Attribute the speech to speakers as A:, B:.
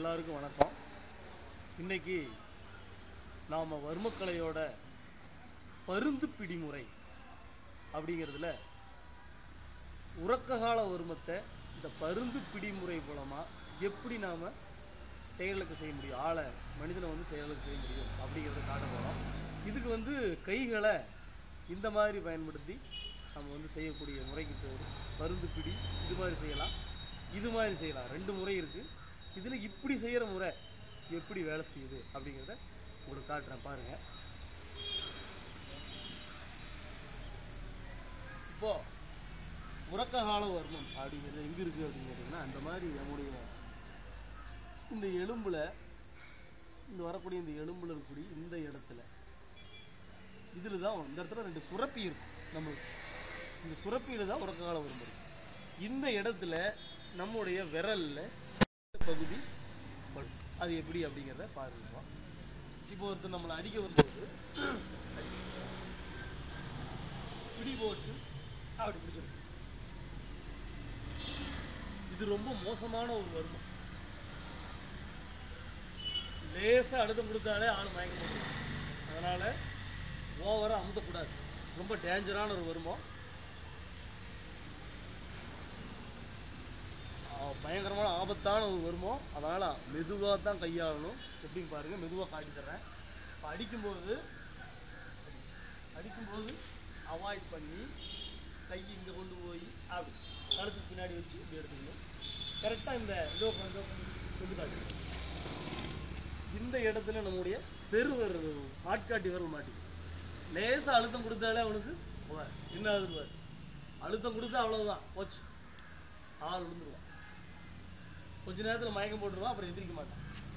A: எல்லாருக்கும் வணக்கம் இன்னைக்கு நாம் வர்மக்கலையோட பருந்து பிடிமுறை அப்படிங்கிறதுல உறக்க கால வர்மத்தை இந்த பருந்து பிடிமுறை மூலமாக எப்படி நாம் செயலுக்கு செய்ய முடியும் ஆளை மனிதனை வந்து செயலுக்கு செய்ய முடியும் அப்படிங்கிறத காட்ட போகிறோம் இதுக்கு வந்து கைகளை இந்த மாதிரி பயன்படுத்தி நம்ம வந்து செய்யக்கூடிய முறைக்கு பேர் பருந்து பிடி இது மாதிரி செய்யலாம் இது மாதிரி செய்யலாம் ரெண்டு முறை இருக்குது இதில் இப்படி செய்கிற முறை எப்படி வேலை செய்யுது அப்படிங்கிறத உங்களுக்கு காட்டுறேன் பாருங்கள் இப்போ உறக்க கால வர்மம் அப்படிங்கிறது எங்கே இருக்குது அப்படின்னு கேட்டிங்கன்னா அந்த மாதிரி நம்முடைய இந்த எலும்புல இந்த வரக்கூடிய இந்த எலும்புல இருக்கக்கூடிய இந்த இடத்துல இதில் தான் இந்த இடத்துல ரெண்டு சுரப்பி இருக்கும் நம்மளுக்கு இந்த சுரப்பியில தான் உறக்க கால வரும் இருக்கு. இந்த இடத்துல நம்முடைய விரல்ல பகுதி படும் அது எப்படி அப்படிங்கிறத பாருங்க இப்போ ஒருத்தர் நம்மளை அடிக்க வரும்போது பிடி போட்டு அப்படி பிடிச்சிருக்கு இது ரொம்ப மோசமான ஒரு வருமம் லேசா அழுத்தம் கொடுத்தாலே ஆள் மயக்க முடியும் அதனால ஓவரா அமுத்தக்கூடாது ரொம்ப டேஞ்சரான ஒரு வருமம் ஆ, பயங்கரமான ஆபத்தான ஒரு வருமம் அதனால மெதுவாக தான் கையாளணும் எப்படின்னு பாருங்க மெதுவாக காட்டி தர்றேன் இப்போ அடிக்கும்போது அடிக்கும்போது அவாய்ட் பண்ணி கை இங்கே கொண்டு போய் அப்படி கழுத்துக்கு பின்னாடி வச்சு இப்படி எடுத்துக்கணும் கரெக்டாக இந்த இதோ இதோ கொண்டு காட்டு இந்த இடத்துல நம்முடைய பெருவர் ஆட்காட்டி விரல் மாட்டி லேசா அழுத்தம் கொடுத்தாலே அவனுக்கு போவார். என்ன ஆகுது பாரு அழுத்தம் கொடுத்தா அவ்வளவுதான் போச்சு ஆள் விழுந்துருவான் கொஞ்ச நேரத்துல மயக்கம் போட்டுருவான் அப்புறம் எந்திரிக்க மாட்டான்